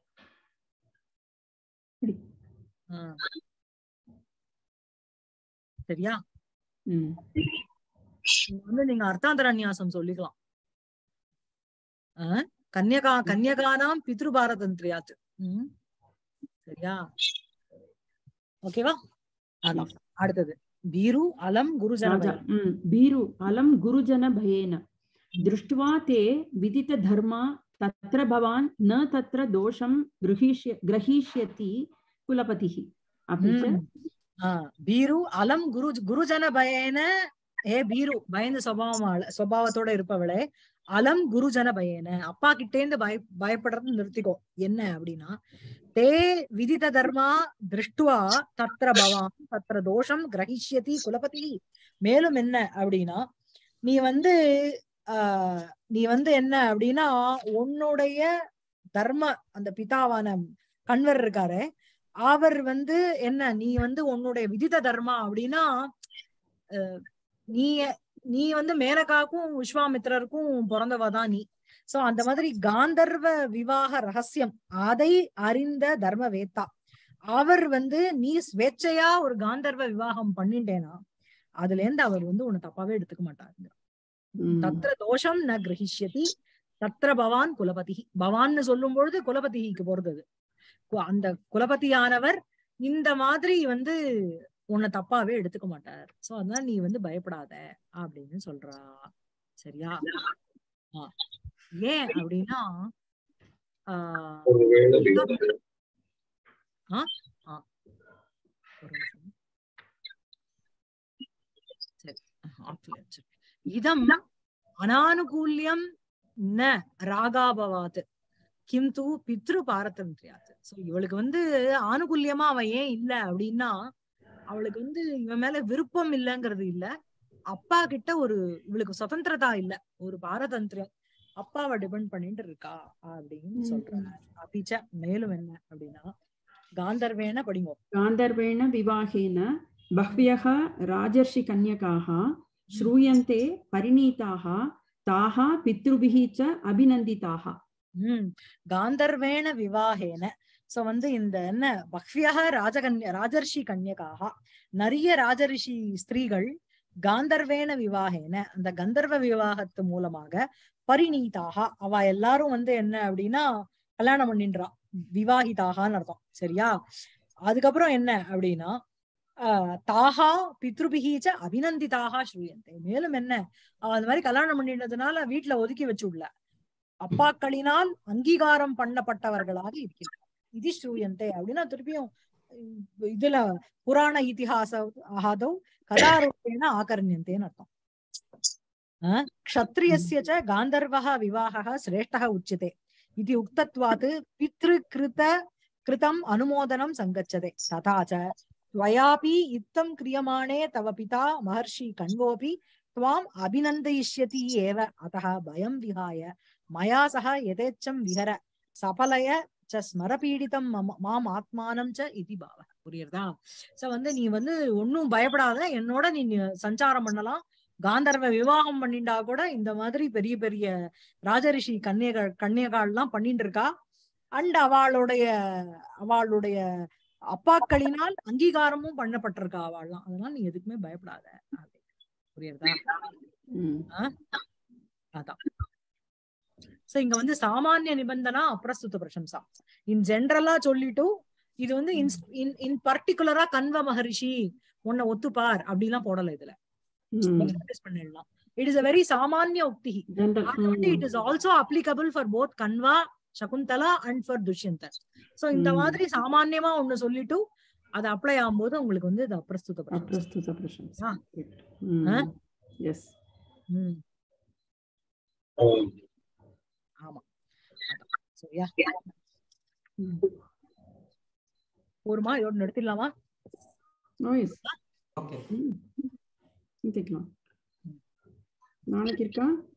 ஆ. சரியா ம். இங்க வந்து நீங்க அர்த்தாந்தரநியாசம் சொல்லிக்கலாம் ஆ? கன்யகா கன்யகானாம் பித்ரு பாரதந்திரியாத் ம். சரியா ஓகேவா அதான் அடுத்தது பீரு அலம் குருஜன राजा ம். भीरु अलं गुरुजनभयेन दृष्ट्वा ते विदितधर्मा तत्र भवान् न तत्र दोषं गृहीष्य ग्रहीष्यति कुलपतिः अपि च ம். ஆ, பீரு அலம் குரு குருஜன பயன ஏ பீரு பயந்த சுபாவம் சுபாவத்தோட இருப்பவளே அலம் குருஜன பயன அப்பா கிட்டேந்து பய பயப்படுறது நிறுத்திக்கோ என்ன அப்படின்னா தே விதித தர்மா திருஷ்டுவா தத்ர பவான் தத்ர தோஷம் கிரகிஷ்யதி குலபதி மேலும் என்ன அப்படின்னா நீ வந்து ஆஹ் நீ வந்து என்ன அப்படின்னா உன்னுடைய தர்ம அந்த பிதாவான கண்வர் இருக்காரே அவர் வந்து என்ன நீ வந்து உன்னுடைய விதித தர்மா அப்படின்னா அஹ், நீ நீ வந்து மேனகாக்கும் விஸ்வாமித்திரருக்கும் பிறந்தவதான் நீ சோ அந்த மாதிரி காந்தர்வ விவாக ரகசியம் அதை அறிந்த தர்ம வேத்தா அவர் வந்து நீ ஸ்வேச்சையா ஒரு காந்தர்வ விவாகம் பண்ணிட்டேனா அதுல இருந்து அவர் வந்து உன்னை தப்பாவே எடுத்துக்க மாட்டாருங்க ம். தத்ர தோஷம் ந கிரகிஷ்யதி தத்ர பவான் குலபதி பவான்னு சொல்லும் பொழுது குலபதிக்கு போறது அது கு- அந்த குலபதியானவர் இந்த மாதிரி வந்து உன்னை தப்பாவே எடுத்துக்க மாட்டார் சோ அதனால நீ வந்து பயப்படாத அப்படின்னு சொல்றா சரியா ஆ. ஏன் அப்படின்னா ஆஹ் ஒருவேளை ஒரு நிமிஷம். சரி ஆஃப்ல வச்சிருக்கேன். இதம் அனானுகூல்யம் ந ராகாபவாத் கிந்து பித்ரு பாரதந்திரியாத் சோ இவளுக்கு வந்து ஆனுகூல்யமா அவன் ஏன் இல்ல அப்படின்னா அவளுக்கு வந்து இவன் மேல விருப்பம் இல்லைங்கிறது இல்ல அப்பா கிட்ட ஒரு இவளுக்கு சுதந்திரதா இல்ல ஒரு பாரதந்திரம் அப்பாவை டிபெண்ட் பண்ணிட்டு இருக்கா அப்படின்னு ம். சொல்றாங்க அபிச்ச மேலும் என்ன அப்படின்னா காந்தர்வேன படிங்கோ गान्धर्वेण विवाहेन बह्व्यः राजर्षिकन्यकाः श्रूयन्ते परिणीताः ताः पितृभिः च अभिनन्दिताः உம் காந்தர்வேண விவாகேன சோ வந்து இந்த என்ன பக்வியக ராஜகன்ய ராஜர்ஷி கன்யகாக நிறைய ராஜரிஷி ஸ்திரீகள் காந்தர்வேண விவாகேன அந்த கந்தர்வ விவாகத்து மூலமாக பரிணீதாக அவ எல்லாரும் வந்து என்ன அப்படின்னா கல்யாணம் பண்ணின்றா விவாகிதாகான்னு அர்த்தம் சரியா அதுக்கப்புறம் என்ன அப்படின்னா ஆஹ் தாகா பித்ருபிகீச்ச அபிநந்திதாக ஸ்ரூயந்தே மேலும் என்ன அவ அந்த மாதிரி கல்யாணம் பண்ணினதுனால வீட்டுல ஒதுக்கி வச்சு விடல அப்பாக்களினால் அங்கீகாரம் பண்ணப்பட்டவர்களாக இருக்கிறார் இது ஸ்ரூயந்தே அப்படின்னா திருப்பியும் உம் இதுல புராண இதிகாச ஆதோ கதாரூபேண ஆகர்ணியந்தேன்னு அர்த்தம் ஆஹ் க்ஷத்ரியஸ்ய ச காந்தர்வः விவாகः சிரேஷ்டः உச்சியते इति उक्तत्वात् पितृकृत कृतम् अनुमोदनं सङ्गच्छते तथा च त्वयापि इत्थं क्रियमाणे तव पिता महर्षि कण्वोऽपि त्वाम् अभिनन्दयिष्यति एव अतः भयं विहाय मया सह यथेच्छं विहर சபலய ச ஸ்மரபீடிதம் மம- மாம் ஆத்மானம் ச இதி பாவ புரியுறதா சோ வந்து நீ வந்து ஒன்னும் பயப்படாத என்னோட நீ நி- சஞ்சாரம் பண்ணலாம் காந்தர்வ விவாகம் பண்ணிண்டா கூட இந்த மாதிரி பெரிய பெரிய ராஜரிஷி கன்னியகள் கன்னியகால் எல்லாம் பண்ணிட்டு இருக்கா அண்ட் அவளுடைய அவளுடைய அப்பாக்களினால் அங்கீகாரமும் பண்ணப்பட்டிருக்கா அவள்லாம் அதனால நீ எதுக்குமே பயப்படாத புரியுறதா ம். அதான் சோ இங்க வந்து சாமானிய நிபந்தனா அப்பிரஸ்துத பிரசம்சா இன் ஜென்ரலா சொல்லிட்டு இது வந்து இன் பர்டிகுலரா கன்வ மகரிஷி உன்னை ஒத்துப்பார் அப்படிலாம் போடல இதுல ம். notice பண்ணிடலாம் இட் இஸ் a வெரி சாமானிய உக்தி General. and hmm. it is also applicable for both Kanva Shakuntala and for துஷ்யந்தர் சோ இந்த ம். மாதிரி சாமான்யமா ஒண்ணு சொல்லிட்டு அது அப்ளை ஆகும்போது உங்களுக்கு வந்து இது அப்பிரஸ்துத பிரசம்சா அப்பிரஸ்துத பிரசம்சா ஆ. Correct. ம். ஆ? Yes. ம், ஆமாம். ஆமா அதான். சரியா ம். ஒருமா இதோட நிறுத்திடலாமா Oh, yes. ஓகே ம். கேட்கலாம் நாளைக்கு இருக்கா